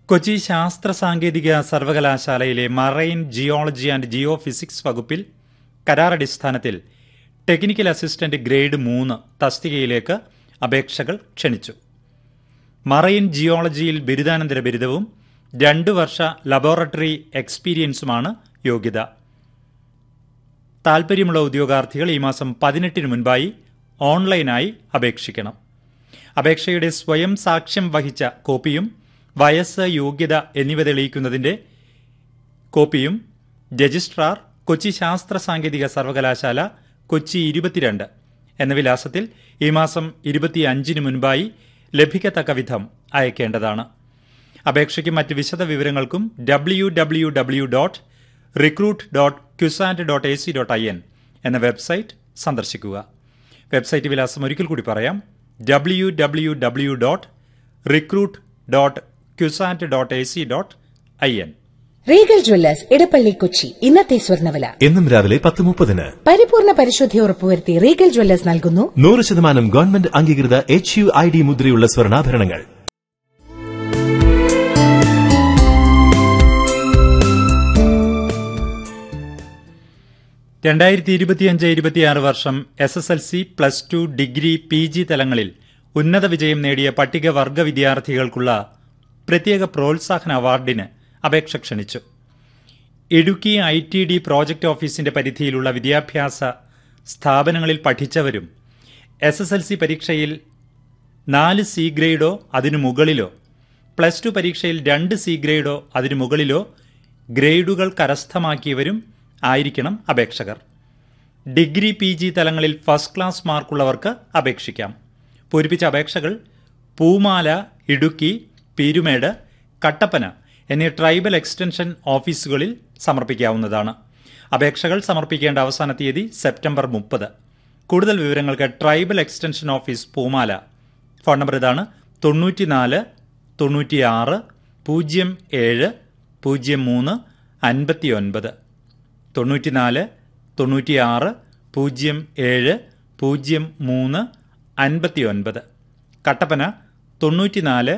കൊച്ചി ശാസ്ത്ര സാങ്കേതിക സർവകലാശാലയിലെ marine geology and geophysics വകുപ്പിൽ കരാറടിസ്ഥാനത്തിൽ ടെക്നിക്കൽ അസിസ്റ്റന്റ് ഗ്രേഡ് മൂന്ന് തസ്തികയിലേക്ക് അപേക്ഷകൾ ക്ഷണിച്ചു മറൈൻ ജിയോളജിയിൽ ബിരുദാനന്തര ബിരുദവും രണ്ടു വർഷ ലബോറട്ടറി എക്സ്പീരിയൻസുമാണ് യോഗ്യത താൽപ്പര്യമുള്ള ഉദ്യോഗാർത്ഥികൾ ഈ മാസം പതിനെട്ടിന് മുൻപായി ഓൺലൈനായി അപേക്ഷിക്കണം അപേക്ഷയുടെ സ്വയം സാക്ഷ്യം വഹിച്ച കോപ്പിയും വയസ്സ് യോഗ്യത എന്നിവ തെളിയിക്കുന്നതിന്റെ കോപ്പിയും രജിസ്ട്രാർ കൊച്ചി ശാസ്ത്ര സാങ്കേതിക സർവകലാശാല കൊച്ചി ഇരുപത്തിരണ്ട് എന്ന വിലാസത്തിൽ ഈ മാസം ഇരുപത്തിയഞ്ചിന് മുൻപായി ലഭിക്കത്തക്ക വിധം അയക്കേണ്ടതാണ് അപേക്ഷയ്ക്കും മറ്റ് വിശദ വിവരങ്ങൾക്കും W W W dot recruit dot CUSAT dot A C dot I N എന്ന വെബ്സൈറ്റ് സന്ദർശിക്കുക വെബ്സൈറ്റ് വിലാസം ഒരിക്കൽ കൂടി പറയാം W W W dot recruit dot CUSAT dot A C dot I N Regal Jewellers Edappally Kochi ഇന്നത്തെ സ്വർണ്ണവില എന്നും രാവിലെ പത്ത് മുപ്പതിന് പരിപൂർണ പരിശുദ്ധി ഉറപ്പുവരുത്തി റീഗൽ ജ്വല്ലേഴ്സ് നൽകുന്നു നൂറ് ശതമാനം ഗവൺമെന്റ് അംഗീകൃത എച്ച് യു ഐ ഡി മുദ്രയുള്ള സ്വർണ്ണാഭരണങ്ങൾ രണ്ടായിരത്തി ഇരുപത്തിയഞ്ച് ഇരുപത്തിയാറ് വർഷം S S L C plus two degree P G തലങ്ങളിൽ ഉന്നത വിജയം നേടിയ പട്ടികവർഗ വിദ്യാർത്ഥികൾക്കുള്ള പ്രത്യേക പ്രോത്സാഹന അവാർഡിന് അപേക്ഷ ക്ഷണിച്ചു Idukki I T D project ഓഫീസിന്റെ പരിധിയിലുള്ള വിദ്യാഭ്യാസ സ്ഥാപനങ്ങളിൽ പഠിച്ചവരും എസ് എസ് എൽ സി പരീക്ഷയിൽ നാല് സി ഗ്രേഡോ അതിനു മുകളിലോ പ്ലസ് ടു പരീക്ഷയിൽ രണ്ട് സി ഗ്രേഡോ അതിനു മുകളിലോ ഗ്രേഡുകൾ കരസ്ഥമാക്കിയവരും ആയിരിക്കണം അപേക്ഷകർ ഡിഗ്രി പി ജി തലങ്ങളിൽ ഫസ്റ്റ് ക്ലാസ് മാർക്കുള്ളവർക്ക് അപേക്ഷിക്കാം പൂരിപ്പിച്ച അപേക്ഷകൾ പൂമാല ഇടുക്കി പീരുമേട് കട്ടപ്പന എന്നീ ട്രൈബൽ എക്സ്റ്റൻഷൻ ഓഫീസുകളിൽ സമർപ്പിക്കാവുന്നതാണ് അപേക്ഷകൾ സമർപ്പിക്കേണ്ട അവസാന തീയതി സെപ്റ്റംബർ മുപ്പത് കൂടുതൽ വിവരങ്ങൾക്ക് tribal extension office Poomala phone number ഇതാണ് തൊണ്ണൂറ്റിനാല് തൊണ്ണൂറ്റിയാറ് പൂജ്യം ഏഴ് പൂജ്യം മൂന്ന് അൻപത്തി ഒൻപത് തൊണ്ണൂറ്റിനാല് തൊണ്ണൂറ്റിയാറ് പൂജ്യം ഏഴ് പൂജ്യം മൂന്ന് അൻപത്തി ഒൻപത് കട്ടപ്പന തൊണ്ണൂറ്റിനാല്